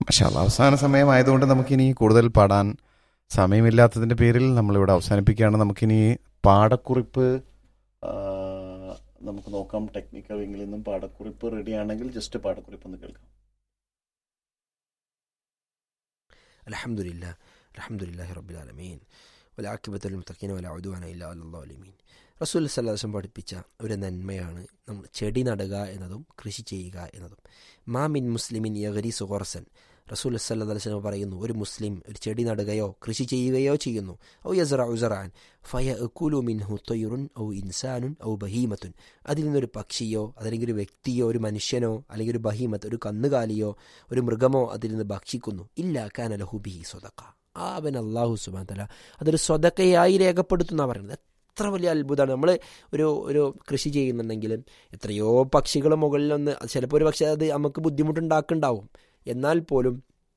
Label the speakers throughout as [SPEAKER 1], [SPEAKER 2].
[SPEAKER 1] പക്ഷെ അത് അവസാന സമയമായതുകൊണ്ട് നമുക്കിനി കൂടുതൽ പാടാൻ സമയമില്ലാത്തതിൻ്റെ പേരിൽ നമ്മളിവിടെ അവസാനിപ്പിക്കുകയാണ് നമുക്കിനി പാടക്കുറിപ്പ് ആ, നമുക്ക് നോക്കാം ടെക്നിക്കൽ വിങ്ങിൽ നിന്നും പാടക്കുറിപ്പ് റെഡി ആണെങ്കിൽ ജസ്റ്റ് പാടക്കുറിപ്പ് ഒന്ന് കേൾക്കാം
[SPEAKER 2] الحمد لله الحمد لله رب العالمين والعاقبة للمتقين ولا عدوان إلا على الظالمين റസൂൽ സല്ലാസം പഠിപ്പിച്ച ഒരു നന്മയാണ് നമ്മൾ ചെടി നടുക എന്നതും കൃഷി ചെയ്യുക എന്നതും മാമിൻ മുസ്ലിമിൻ യഗരി സുഹോർസൻ റസൂൽ സല്ലാസ്ലം പറയുന്നു ഒരു മുസ്ലിം ഒരു ചെടി നടുകയോ കൃഷി ചെയ്യുകയോ ചെയ്യുന്നു ഔ യസറ ഉസറാൻ ഫയ എക്കുലു മിൻഹു തൊയ്റുൻ ഔ ഇൻസാനുൻ ഔ ബഹീമത്തുൻ അതിൽ നിന്നൊരു പക്ഷിയോ അതല്ലെങ്കിൽ ഒരു വ്യക്തിയോ ഒരു മനുഷ്യനോ അല്ലെങ്കിൽ ഒരു ബഹീമത്ത് ഒരു കന്നുകാലിയോ ഒരു മൃഗമോ അതിൽ നിന്ന് ഭക്ഷിക്കുന്നു ഇല്ല കാന ലഹുബിഹി സ്വതക്ക ആ അവൻ അള്ളാഹു സുബാൻ തല അതൊരു സ്വതക്കയായി രേഖപ്പെടുത്തുന്ന പറയുന്നത് എത്ര വലിയ അത്ഭുതമാണ് നമ്മൾ ഒരു ഒരു കൃഷി ചെയ്യുന്നുണ്ടെങ്കിലും എത്രയോ പക്ഷികൾ മുകളിലൊന്ന് ചിലപ്പോൾ ഒരു പക്ഷേ അത് നമുക്ക് ബുദ്ധിമുട്ടുണ്ടാക്കുന്നുണ്ടാവും എന്നാൽ പോലും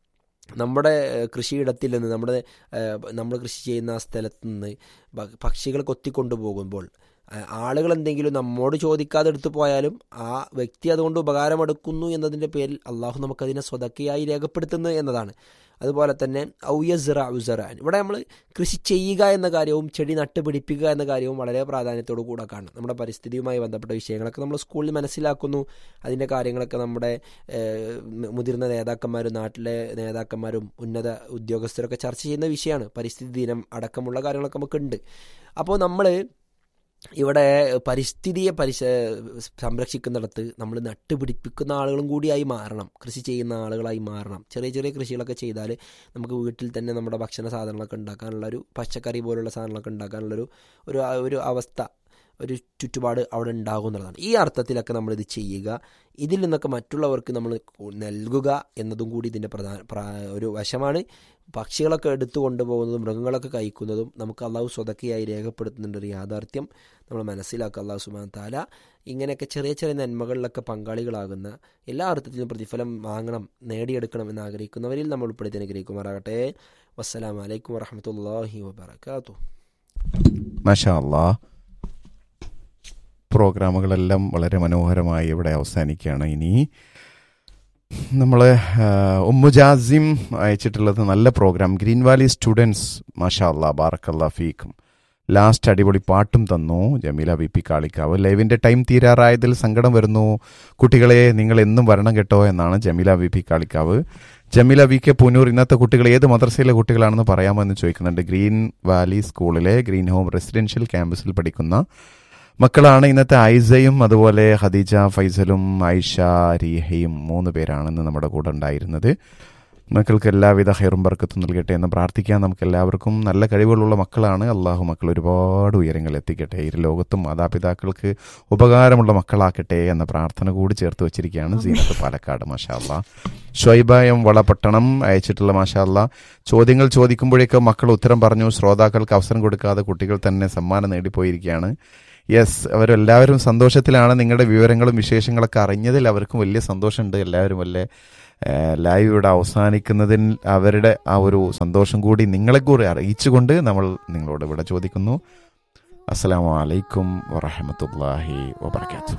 [SPEAKER 2] നമ്മുടെ ഏഹ്, കൃഷിയിടത്തിൽ നിന്ന് നമ്മുടെ ഏഹ്, നമ്മൾ കൃഷി ചെയ്യുന്ന ആ സ്ഥലത്ത് നിന്ന് ഭ- പക്ഷികൾ കൊത്തിക്കൊണ്ടു പോകുമ്പോൾ ആ- ആളുകൾ എന്തെങ്കിലും നമ്മോട് ചോദിക്കാതെ എടുത്തു പോയാലും ആ വ്യക്തി അതുകൊണ്ട് ഉപകാരമെടുക്കുന്നു എന്നതിൻ്റെ പേരിൽ അള്ളാഹു നമുക്കതിനെ സ്വതക്കയായി രേഖപ്പെടുത്തുന്നു എന്നതാണ് അതുപോലെ തന്നെ ഔയസ്റ ഉസറാൻ ഇവിടെ നമ്മൾ കൃഷി ചെയ്യുക എന്ന കാര്യവും ചെടി നട്ടുപിടിപ്പിക്കുക എന്ന കാര്യവും വളരെ പ്രാധാന്യത്തോടു കൂടെ കാണും നമ്മുടെ പരിസ്ഥിതിയുമായി ബന്ധപ്പെട്ട വിഷയങ്ങളൊക്കെ നമ്മൾ സ്കൂളിൽ മനസ്സിലാക്കുന്നു അതിൻ്റെ കാര്യങ്ങളൊക്കെ നമ്മുടെ ഏഹ്, മു- മുതിർന്ന നേതാക്കന്മാരും നാട്ടിലെ നേതാക്കന്മാരും ഉന്നത ഉദ്യോഗസ്ഥരൊക്കെ ചർച്ച ചെയ്യുന്ന വിഷയമാണ് പരിസ്ഥിതി ദിനം അടക്കമുള്ള കാര്യങ്ങളൊക്കെ നമുക്കുണ്ട് അപ്പോൾ നമ്മൾ ഇവിടെ പരിസ്ഥിതിയെ പരിശ സംരക്ഷിക്കുന്നിടത്ത് നമ്മൾ നട്ടുപിടിപ്പിക്കുന്ന ആളുകളും കൂടിയായി മാറണം കൃഷി ചെയ്യുന്ന ആളുകളായി മാറണം ചെറിയ ചെറിയ കൃഷികളൊക്കെ ചെയ്താൽ നമുക്ക് വീട്ടിൽ തന്നെ നമ്മുടെ ഭക്ഷണ സാധനങ്ങളൊക്കെ ഉണ്ടാക്കാനുള്ള ഒരു പച്ചക്കറി പോലുള്ള സാധനങ്ങളൊക്കെ ഉണ്ടാക്കാനുള്ളൊരു ഒരു ഒരു അവസ്ഥ ഒരു ചുറ്റുപാട് അവിടെ ഉണ്ടാകും എന്നുള്ളതാണ് ഈ അർത്ഥത്തിലൊക്കെ നമ്മളിത് ചെയ്യുക ഇതിൽ നിന്നൊക്കെ മറ്റുള്ളവർക്ക് നമ്മൾ നൽകുക എന്നതും കൂടി ഇതിൻ്റെ പ്രധാന പ്രാ- ഒരു വശമാണ് പക്ഷികളൊക്കെ എടുത്തു കൊണ്ടുപോകുന്നതും മൃഗങ്ങളൊക്കെ കഴിക്കുന്നതും നമുക്ക് അള്ളാഹു സ്വതക്കയായി രേഖപ്പെടുത്തുന്നുണ്ട് ഒരു യാഥാർത്ഥ്യം നമ്മൾ മനസ്സിലാക്കുക അള്ളാഹു സുബാൻ താല ഇങ്ങനെയൊക്കെ ചെറിയ ചെറിയ നന്മകളിലൊക്കെ പങ്കാളികളാകുന്ന എല്ലാ അർത്ഥത്തിലും പ്രതിഫലം വാങ്ങണം നേടിയെടുക്കണം എന്ന് ആഗ്രഹിക്കുന്നവരിൽ നമ്മൾ ഉൾപ്പെടുത്തി അനുഗ്രഹിക്കുമാറാകട്ടെ വസ്സലാമലൈക്കും വറഹമത്തല്ലാഹി വബർക്കാത്തു
[SPEAKER 1] മാഷാ അല്ലാ പ്രോഗ്രാമുകളെല്ലാം വളരെ മനോഹരമായി ഇവിടെ അവസാനിക്കുകയാണ് ഇനി നമ്മൾ ഉമ്മുജാസിം അയച്ചിട്ടുള്ളത് നല്ല പ്രോഗ്രാം ഗ്രീൻ വാലി സ്റ്റുഡൻസ് മാഷാ അല്ലാ ബാറക്കല്ലാ ഫീക്കും ലാസ്റ്റ് അടിപൊളി പാട്ടും തന്നു ജമീല വി പി കാളിക്കാവ് ലൈവിൻ്റെ ടൈം തീരാറായതിൽ സങ്കടം വരുന്നു കുട്ടികളെ നിങ്ങൾ എന്നും വരണം കേട്ടോ എന്നാണ് Jameela V P Kalikavu Jameela V K Poonoor ഇന്നത്തെ കുട്ടികൾ ഏത് മദ്രസയിലെ കുട്ടികളാണെന്ന് പറയാമോ എന്ന് ചോദിക്കുന്നുണ്ട് ഗ്രീൻ വാലി സ്കൂളിലെ ഗ്രീൻ ഹോം റെസിഡൻഷ്യൽ ക്യാമ്പസിൽ പഠിക്കുന്ന മക്കളാണ് ഇന്നത്തെ ഐസയും അതുപോലെ ഖദീജ ഫൈസലും ഐഷ റീഹയും മൂന്ന് പേരാണ് ഇന്ന് നമ്മുടെ കൂടെ ഉണ്ടായിരുന്നത് മക്കൾക്ക് എല്ലാവിധ ഹൈറും ബർക്കത്തും നൽകട്ടെ എന്ന് പ്രാർത്ഥിക്കാൻ നമുക്ക് എല്ലാവർക്കും നല്ല കഴിവുകളുള്ള മക്കളാണ് അള്ളാഹു മക്കൾ ഒരുപാട് ഉയരങ്ങൾ എത്തിക്കട്ടെ ഇരു ലോകത്തും മാതാപിതാക്കൾക്ക് ഉപകാരമുള്ള മക്കളാക്കട്ടെ എന്ന പ്രാർത്ഥന കൂടി ചേർത്ത് വെച്ചിരിക്കുകയാണ് സീനത്ത് പാലക്കാട് മാഷാല്ല ഷൊയ്ബായം വളപട്ടണം അയച്ചിട്ടുള്ള മാഷാല്ല ചോദ്യങ്ങൾ ചോദിക്കുമ്പോഴേക്ക് മക്കൾ ഉത്തരം പറഞ്ഞു ശ്രോതാക്കൾക്ക് അവസരം കൊടുക്കാതെ കുട്ടികൾ തന്നെ സമ്മാനം നേടിപ്പോയിരിക്കുകയാണ് യെസ് അവരെല്ലാവരും സന്തോഷത്തിലാണ് നിങ്ങളുടെ വിവരങ്ങളും വിശേഷങ്ങളൊക്കെ അറിഞ്ഞതിൽ അവർക്കും വലിയ സന്തോഷമുണ്ട് എല്ലാവരും വലിയ ലൈവ് ഇവിടെ അവസാനിക്കുന്നതിൽ അവരുടെ ആ ഒരു സന്തോഷം കൂടി നിങ്ങളെ കൂടി അറിയിച്ചുകൊണ്ട് നമ്മൾ നിങ്ങളോട് ഇവിടെ ചോദിക്കുന്നു അസ്സലാമു അലൈക്കും വറഹമത്തല്ലാഹി വബർക്കാത്തു